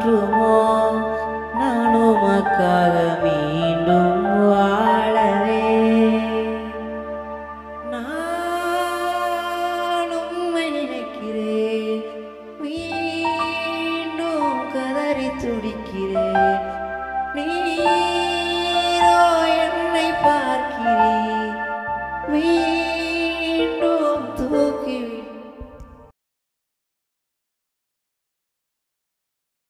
மாற்றுமோ நான் உமக்காக மீண்டும் வாழவே நான் உம்மை நினைக்கிறேன் மீண்டும் கதறி துடிக்கிறேன் நீரோ என்னை பார்க்கிறீர்